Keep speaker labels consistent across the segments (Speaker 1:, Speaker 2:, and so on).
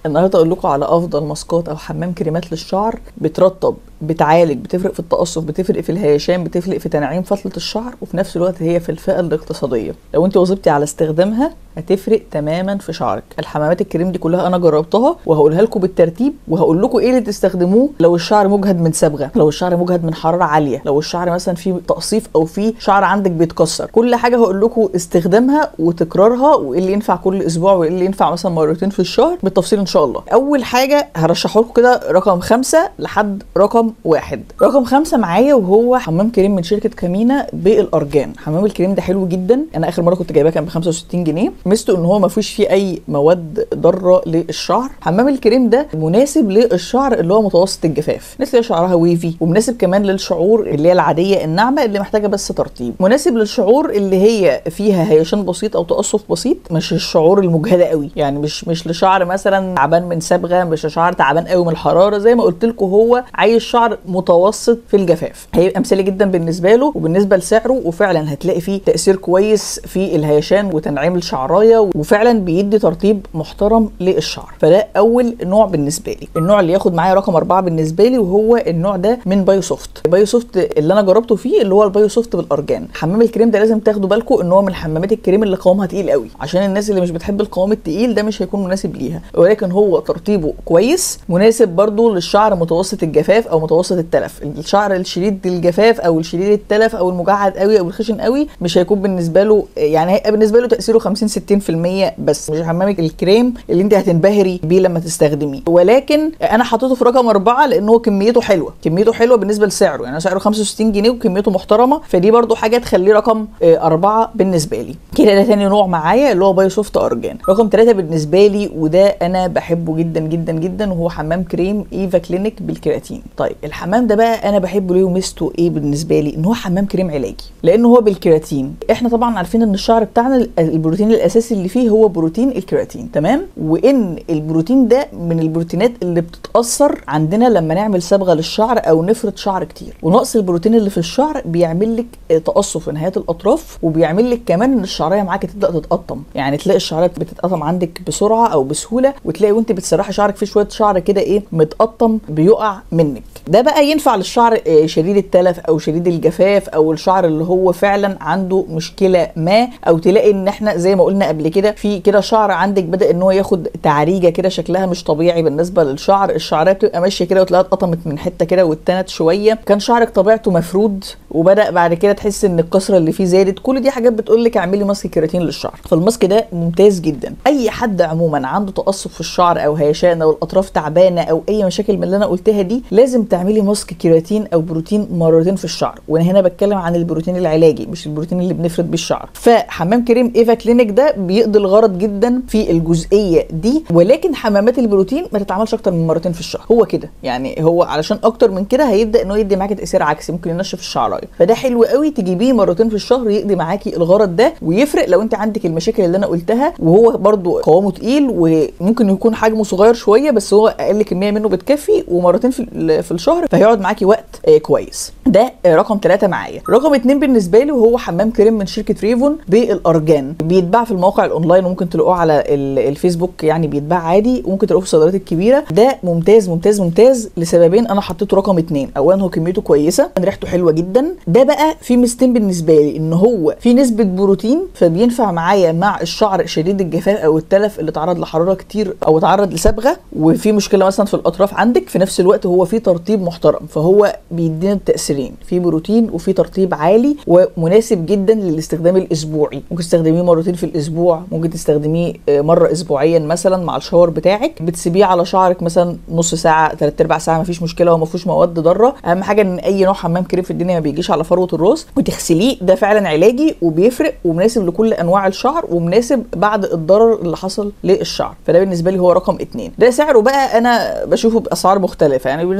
Speaker 1: النهارده اقول لكم على افضل ماسكات او حمام كريمات للشعر بترطب بتعالج بتفرق في التقصف بتفرق في الهيشان بتفرق في تنعيم فتله الشعر وفي نفس الوقت هي في الفئه الاقتصاديه لو انت واظبتي على استخدامها هتفرق تماما في شعرك الحمامات الكريم دي كلها انا جربتها وهقولها لكم بالترتيب وهقول لكم ايه اللي تستخدموه لو الشعر مجهد من صبغه لو الشعر مجهد من حراره عاليه لو الشعر مثلا فيه تقصيف او فيه شعر عندك بيتكسر كل حاجه هقول لكم استخدامها وتكرارها وايه اللي ينفع كل اسبوع وايه اللي ينفع مثلا مرتين في الشهر بالتفصيل ان شاء الله اول حاجه هرشحه لكم كده رقم خمسة لحد رقم واحد رقم خمسة معايا وهو حمام كريم من شركه كامينا بالارجان حمام الكريم ده حلو جدا انا اخر مره كنت جايباه كان ب 65 جنيه ميزته ان هو ما فيهوش فيه اي مواد ضاره للشعر حمام الكريم ده مناسب للشعر اللي هو متوسط الجفاف الناس اللي شعرها ويفي ومناسب كمان للشعور اللي هي العاديه الناعمه اللي محتاجه بس ترطيب مناسب للشعور اللي هي فيها هيشان بسيط او تقصف بسيط مش الشعور المجهده قوي يعني مش مش لشعر مثلا تعبان من صبغه مش لشعر تعبان قوي من الحراره زي ما قلت لكم هو عايز شعر متوسط في الجفاف هيبقى مثالي جدا بالنسبه له وبالنسبه لسعره وفعلا هتلاقي فيه تاثير كويس في الهيشان وتنعيم الشعرايه وفعلا بيدي ترطيب محترم للشعر فده اول نوع بالنسبه لي النوع اللي ياخد معايا رقم أربعة بالنسبه لي وهو النوع ده من بايو سوفت بايو سوفت اللي انا جربته فيه اللي هو البايو سوفت بالارجان حمام الكريم ده لازم تاخدوا بالكم ان هو من حمامات الكريم اللي قوامها تقيل قوي عشان الناس اللي مش بتحب القوام التقيل ده مش هيكون مناسب ليها ولكن هو ترطيبه كويس مناسب برضو للشعر متوسط الجفاف او متوسط التلف الشعر الشديد الجفاف او الشديد التلف او المجعد قوي او الخشن قوي مش هيكون بالنسبه له يعني هيبقى بالنسبه له تاثيره 50 60% بس مش حمامك الكريم اللي انت هتنبهري بيه لما تستخدميه ولكن انا حطيته في رقم أربعة لان هو كميته حلوه كميته حلوه بالنسبه لسعره يعني سعره 65 جنيه وكميته محترمه فدي برضو حاجه تخليه رقم أربعة بالنسبه لي كده ده تاني نوع معايا اللي هو بايو سوفت ارجان رقم ثلاثة بالنسبه لي وده انا بحبه جدا جدا جدا وهو حمام كريم ايفا كلينيك بالكيراتين طيب الحمام ده بقى انا بحبه ليه وميزته ايه بالنسبه لي ان هو حمام كريم علاجي لان هو بالكيراتين احنا طبعا عارفين ان الشعر بتاعنا البروتين الاساسي اللي فيه هو بروتين الكيراتين تمام وان البروتين ده من البروتينات اللي بتتاثر عندنا لما نعمل صبغه للشعر او نفرد شعر كتير ونقص البروتين اللي في الشعر بيعمل لك تقصف في نهايات الاطراف وبيعمل لك كمان ان الشعريه معاك تبدا تتقطم يعني تلاقي الشعريه بتتقطم عندك بسرعه او بسهوله وتلاقي وانت بتسرحي شعرك في شويه شعر كده ايه متقطم بيقع منك ده بقى ينفع للشعر شديد التلف او شديد الجفاف او الشعر اللي هو فعلا عنده مشكله ما او تلاقي ان احنا زي ما قلنا قبل كده في كده شعر عندك بدا ان هو ياخد تعريجه كده شكلها مش طبيعي بالنسبه للشعر الشعريه بتبقى ماشيه كده وتلاقيها اتقطمت من حته كده واتنت شويه كان شعرك طبيعته مفرود وبدا بعد كده تحس ان الكسره اللي فيه زادت كل دي حاجات بتقول لك اعملي ماسك كيراتين للشعر فالماسك ده ممتاز جدا اي حد عموما عنده تقصف في الشعر او هيشان او الاطراف تعبانه او اي مشاكل من اللي انا قلتها دي لازم تعملي ماسك كيراتين او بروتين مرتين في الشعر وانا هنا بتكلم عن البروتين العلاجي مش البروتين اللي بنفرد بيه الشعر فحمام كريم ايفا كلينيك ده بيقضي الغرض جدا في الجزئيه دي ولكن حمامات البروتين ما تتعملش اكتر من مرتين في الشهر هو كده يعني هو علشان اكتر من كده هيبدا انه يدي معاكي تاثير عكسي ممكن ينشف الشعرايه فده حلو قوي تجيبيه مرتين في الشهر يقضي معاكي الغرض ده ويفرق لو انت عندك المشاكل اللي انا قلتها وهو برده قوامه تقيل وممكن يكون حجمه صغير شويه بس هو اقل كميه منه بتكفي ومرتين في, في الشهر فهيقعد معاكي وقت آه كويس ده آه رقم ثلاثة معايا رقم اتنين بالنسبه لي وهو حمام كريم من شركه ريفون بالارجان بيتباع في المواقع الاونلاين وممكن تلاقوه على الفيسبوك يعني بيتباع عادي وممكن تلاقوه في الصيدليات الكبيره ده ممتاز ممتاز ممتاز لسببين انا حطيته رقم اتنين اولا هو كميته كويسه ريحته حلوه جدا ده بقى في ميزتين بالنسبه لي ان هو في نسبه بروتين فبينفع معايا مع الشعر شديد الجفاف او التلف اللي تعرض لحراره كتير او تعرض لصبغه وفي مشكله مثلا في الاطراف عندك في نفس الوقت هو في ترطيب محترم فهو بيدينا التاثيرين في بروتين وفي ترطيب عالي ومناسب جدا للاستخدام الاسبوعي ممكن تستخدميه مرتين في الاسبوع ممكن تستخدميه مره اسبوعيا مثلا مع الشاور بتاعك بتسيبيه على شعرك مثلا نص ساعه ثلاث ارباع ساعه مفيش مشكله وما فيهوش مواد ضاره اهم حاجه ان اي نوع حمام كريم في الدنيا ما بيجيش على فروه الراس وتغسليه ده فعلا علاجي وبيفرق ومناسب لكل انواع الشعر ومناسب بعد الضرر اللي حصل للشعر فده بالنسبه لي هو رقم اتنين ده سعره بقى انا بشوفه باسعار مختلفه يعني بيرنج كده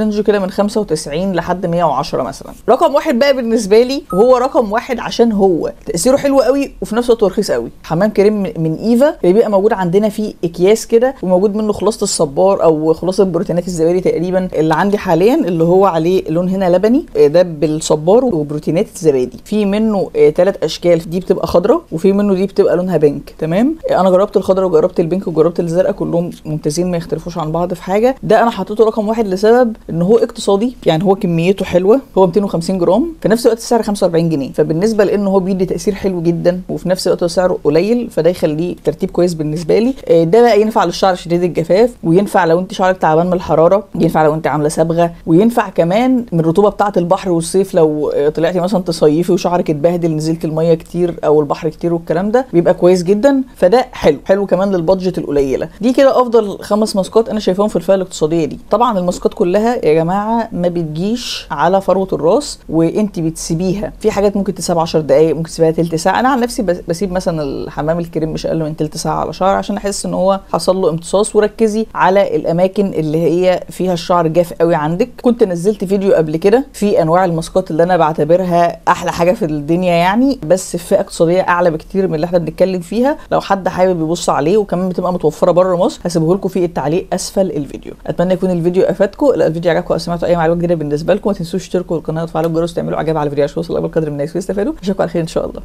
Speaker 1: من 95 لحد 110 مثلا رقم واحد بقى بالنسبه لي وهو رقم واحد عشان هو تاثيره حلو قوي وفي نفس الوقت هو رخيص قوي حمام كريم من ايفا اللي بيبقى موجود عندنا في اكياس كده وموجود منه خلاصه الصبار او خلاصه بروتينات الزبادي تقريبا اللي عندي حاليا اللي هو عليه لون هنا لبني ده بالصبار وبروتينات الزبادي في منه ثلاث اشكال دي بتبقى خضراء وفي منه دي بتبقى لونها بينك تمام انا جربت الخضراء وجربت البينك وجربت الزرقاء كلهم ممتازين ما يختلفوش عن بعض في حاجه ده انا حطيته رقم واحد لسبب ان هو اقتصادي يعني هو كميته حلوه هو 250 جرام في نفس الوقت السعر 45 جنيه فبالنسبه لانه هو بيدي تاثير حلو جدا وفي نفس الوقت سعره قليل فده يخليه ترتيب كويس بالنسبه لي ده بقى ينفع للشعر شديد الجفاف وينفع لو انت شعرك تعبان من الحراره ينفع لو انت عامله صبغه وينفع كمان من الرطوبه بتاعه البحر والصيف لو طلعتي مثلا تصيفي وشعرك اتبهدل نزلت الميه كتير او البحر كتير والكلام ده بيبقى كويس جدا فده حلو حلو كمان للبادجت القليله دي كده افضل خمس ماسكات انا شايفاهم في الفئه الاقتصاديه دي طبعا الماسكات كلها يا جماعه ما بتجيش على فروه الراس وانت بتسيبيها في حاجات ممكن تسيب 10 دقائق ممكن تسيبها تلت ساعه انا عن نفسي بسيب مثلا الحمام الكريم مش اقل من تلت ساعه على شعر عشان احس ان هو حصل له امتصاص وركزي على الاماكن اللي هي فيها الشعر جاف قوي عندك كنت نزلت فيديو قبل كده في انواع الماسكات اللي انا بعتبرها احلى حاجه في الدنيا يعني بس في فئه اقتصاديه اعلى بكتير من اللي احنا بنتكلم فيها لو حد حابب يبص عليه وكمان بتبقى متوفره بره مصر هسيبه لكم في التعليق اسفل الفيديو اتمنى يكون الفيديو افادكم لو الفيديو عجبكم او سمعتوا اي معلومه جديده بالنسبه لكم ما تنسوش تشتركوا في القناه وتفعلوا الجرس وتعملوا اعجاب على الفيديو عشان يوصل اكبر قدر من الناس ويستفادوا اشوفكم على خير ان شاء الله